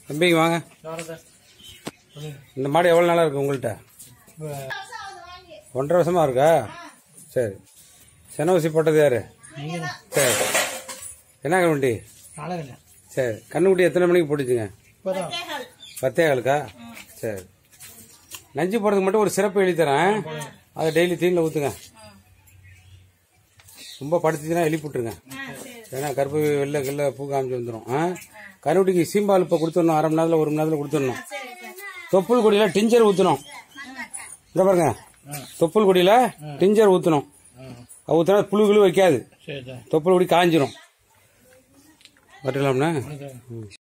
தம்பிங்க வாங்க இந்த மாடு எவ்வளோ நாளாக இருக்கு உங்கள்கிட்ட ஒன்றரை வருஷமா இருக்கா சரி சென ஊசி போட்டது யாரு சரி என்ன கண்ணுக்குட்டி சரி கண்ணுக்குட்டி எத்தனை மணிக்கு போட்டுச்சுங்க பத்தே காலுக்கா சரி நஞ்சு போடுறதுக்கு மட்டும் ஒரு சிறப்பு எழுதி தரேன் அதை டெய்லி தீனில் ஊற்றுங்க ரொம்ப படுத்துச்சுன்னா எழுப்பி விட்டுருங்க ஏன்னா கருப்பு வெளில கில்ல பூ காமிச்சு வந்துடும் ஆ கருவுட்டிக்கு சீம்பால் இப்போ கொடுத்துடணும் அரை மணி நேரத்தில் ஒரு மணி நேரத்தில் கொடுத்துடணும் தொப்புள் கொடியில் டிஞ்சர் ஊற்றணும் இந்த பாருங்க தொப்புள் கொடியில் டிஞ்சர் ஊற்றணும் ஊற்றினா புழு கிழு வைக்காது தொப்புள் கொடி காஞ்சிரும் வரலாம்ண்ணா ம்